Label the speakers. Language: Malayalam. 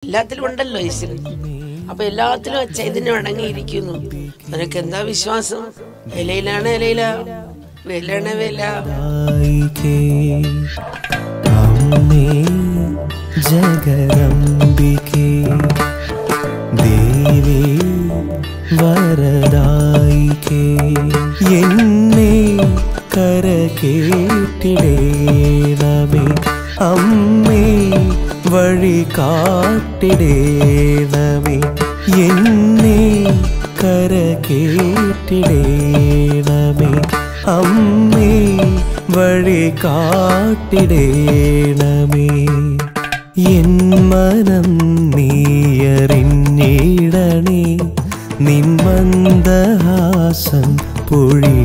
Speaker 1: എല്ലാത്തിലും ഉണ്ടല്ലോ ഈശ്വരൻ അപ്പൊ എല്ലാത്തിലും ആ ചൈതന്യം അടങ്ങിയിരിക്കുന്നു നിനക്ക് എന്താ വിശ്വാസം ഇലയിലാണ് ഇലയില വേലാണ് വേല
Speaker 2: ആയിക്കേ അമ്മേ ജഗദംബികേ ദേവി വരദായിക്കേ എന്നെ കരകേട്ടിടേണമേ അമ്മേ വഴി കാട്ടിടേണമേ എന്നെ കരകേട്ടിടേണമേ അമ്മേ വഴി കാട്ടിടേണമേ എൻ മനം നീയറിഞ്ഞിടണേ നിൻ മന്ദഹാസം പൊഴി